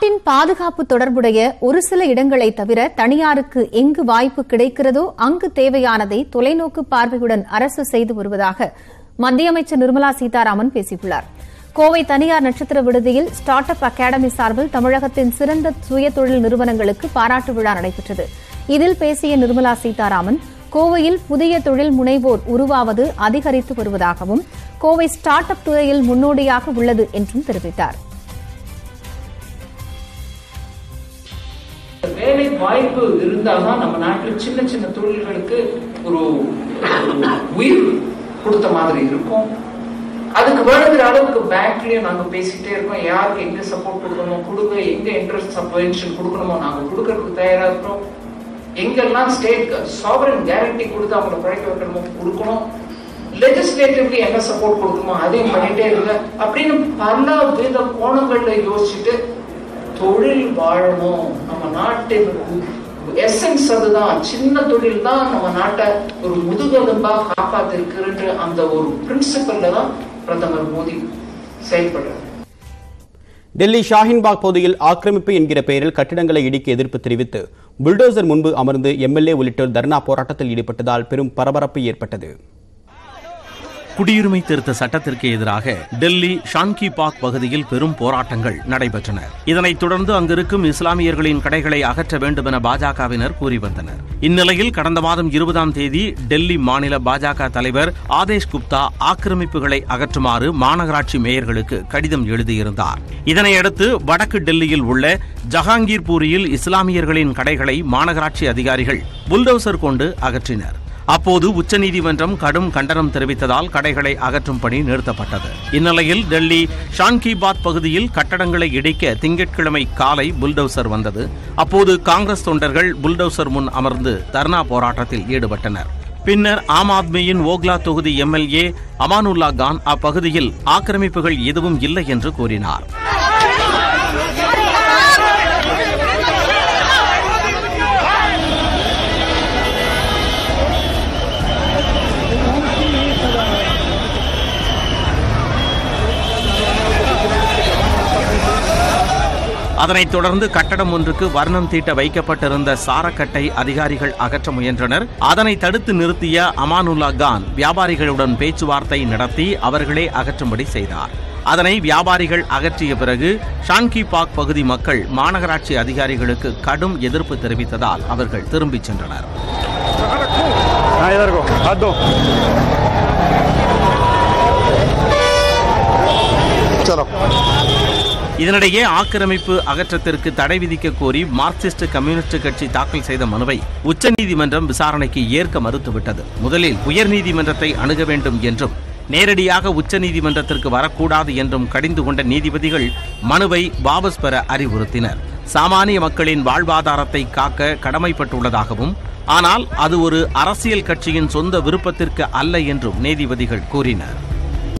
நாட்டின் பாதுகாப்பு தொடர்புடைய ஒரு சில இடங்களை தவிர தனியாருக்கு எங்கு வாய்ப்பு கிடைக்கிறதோ அங்கு தேவையானதை தொலைநோக்கு பார்வையுடன் அரசு செய்து வருவதாக மத்திய அமைச்சர் நிர்மலா சீதாராமன் பேசியுள்ளார் கோவை தனியார் நட்சத்திர விடுதியில் ஸ்டார்ட் அப் அகாடமி சார்பில் தமிழகத்தின் சிறந்த சுய தொழில் நிறுவனங்களுக்கு பாராட்டு விழா நடைபெற்றது இதில் பேசிய நிர்மலா சீதாராமன் கோவையில் புதிய தொழில் முனைவோர் உருவாவது அதிகரித்து வருவதாகவும் கோவை ஸ்டார்ட் அப் துறையில் முன்னோடியாக உள்ளது என்றும் தெரிவித்தார் வேலை வாய்ப்பு இருந்தாதான் நம்ம நாட்டில் சின்ன சின்ன தொழில்களுக்கு ஒரு ஒரு உயிர் கொடுத்த மாதிரி இருக்கும் அதுக்கு வேணுங்கிற அளவுக்கு பேங்க்லயும் நாங்க பேசிட்டே இருக்கோம் யாருக்கு எங்க சப்போர்ட் கொடுக்கணும் கொடுங்க எங்க இன்ட்ரெஸ்ட் சப்வென்ஷன் கொடுக்கணுமோ நாங்க கொடுக்கறதுக்கு தயாரா இருக்கிறோம் எங்கெல்லாம் ஸ்டேட் சாவரன் கேரண்டி கொடுத்து அவங்களை பழக்க வைக்கணுமோ கொடுக்கணும் லெஜிஸ்லேட்டிவ்லி என்ன சப்போர்ட் கொடுக்கணுமோ அதையும் பண்ணிட்டே இருங்க அப்படின்னு பல வித கோணங்கள்ல யோசிச்சுட்டு தொழில் வாழணும் நம்ம நாட்டின் எசன்ஸ் அதுதான் சின்ன தொழில் தான் நம்ம நாட்டை ஒரு முதுகெலும்பா காப்பாத்திருக்குன்ற அந்த ஒரு பிரின்சிபல்ல தான் பிரதமர் மோடி செயல்படுறாரு டெல்லி ஷாஹின்பாக் பகுதியில் ஆக்கிரமிப்பு என்கிற பெயரில் கட்டிடங்களை இடிக்க எதிர்ப்பு தெரிவித்து புல்டோசர் முன்பு அமர்ந்து எம்எல்ஏ உள்ளிட்டோர் தர்ணா போராட்டத்தில் ஈடுபட்டதால் பெரும் பரபரப்பு ஏற்பட்டது குடியுரிமை திருத்த சட்டத்திற்கு எதிராக டெல்லி ஷான்கி பாக் பகுதியில் பெரும் போராட்டங்கள் நடைபெற்றன இதனைத் தொடர்ந்து அங்கிருக்கும் இஸ்லாமியர்களின் கடைகளை அகற்ற வேண்டும் என பாஜகவினர் கூறி வந்தனர் இந்நிலையில் கடந்த மாதம் இருபதாம் தேதி டெல்லி மாநில பாஜக தலைவர் ஆதேஷ் குப்தா ஆக்கிரமிப்புகளை அகற்றுமாறு மாநகராட்சி மேயர்களுக்கு கடிதம் எழுதியிருந்தார் இதனையடுத்து வடக்கு டெல்லியில் உள்ள ஜஹாங்கீர்பூரியில் இஸ்லாமியர்களின் கடைகளை மாநகராட்சி அதிகாரிகள் புல்டோசர் கொண்டு அகற்றினர் அப்போது உச்சநீதிமன்றம் கடும் கண்டனம் தெரிவித்ததால் கடைகளை அகற்றும் பணி நிறுத்தப்பட்டது இந்நிலையில் டெல்லி ஷான்கிபாத் பகுதியில் கட்டடங்களை இடிக்க திங்கட்கிழமை காலை புல்டோசர் வந்தது அப்போது காங்கிரஸ் தொண்டர்கள் புல்டோசர் முன் அமர்ந்து தர்ணா போராட்டத்தில் ஈடுபட்டனர் பின்னர் ஆம் ஆத்மியின் ஓக்லா தொகுதி எம்எல்ஏ அமானுல்லா கான் அப்பகுதியில் ஆக்கிரமிப்புகள் எதுவும் இல்லை என்று கூறினார் அதனைத் தொடர்ந்து கட்டடம் ஒன்றுக்கு வர்ணம் தீட்ட வைக்கப்பட்டிருந்த சாரக்கட்டை அதிகாரிகள் அகற்ற முயன்றனர் அதனை தடுத்து நிறுத்திய அமானுல்லா கான் வியாபாரிகளுடன் பேச்சுவார்த்தை நடத்தி அவர்களே அகற்றும்படி செய்தார் அதனை வியாபாரிகள் அகற்றிய பிறகு ஷான்கி பாக் பகுதி மக்கள் மாநகராட்சி அதிகாரிகளுக்கு கடும் எதிர்ப்பு தெரிவித்ததால் அவர்கள் திரும்பிச் சென்றனர் இதனிடையே ஆக்கிரமிப்பு அகற்றத்திற்கு தடை விதிக்க கோரி மார்க்சிஸ்ட் கம்யூனிஸ்ட் கட்சி தாக்கல் செய்த மனுவை உச்சநீதிமன்றம் விசாரணைக்கு ஏற்க மறுத்துவிட்டது முதலில் உயர்நீதிமன்றத்தை அணுக வேண்டும் என்றும் நேரடியாக உச்சநீதிமன்றத்திற்கு வரக்கூடாது என்றும் கடிந்து கொண்ட நீதிபதிகள் மனுவை வாபஸ் பெற அறிவுறுத்தினர் சாமானிய மக்களின் வாழ்வாதாரத்தை காக்க கடமைப்பட்டுள்ளதாகவும் ஆனால் அது ஒரு அரசியல் கட்சியின் சொந்த விருப்பத்திற்கு அல்ல என்றும் நீதிபதிகள் கூறினர்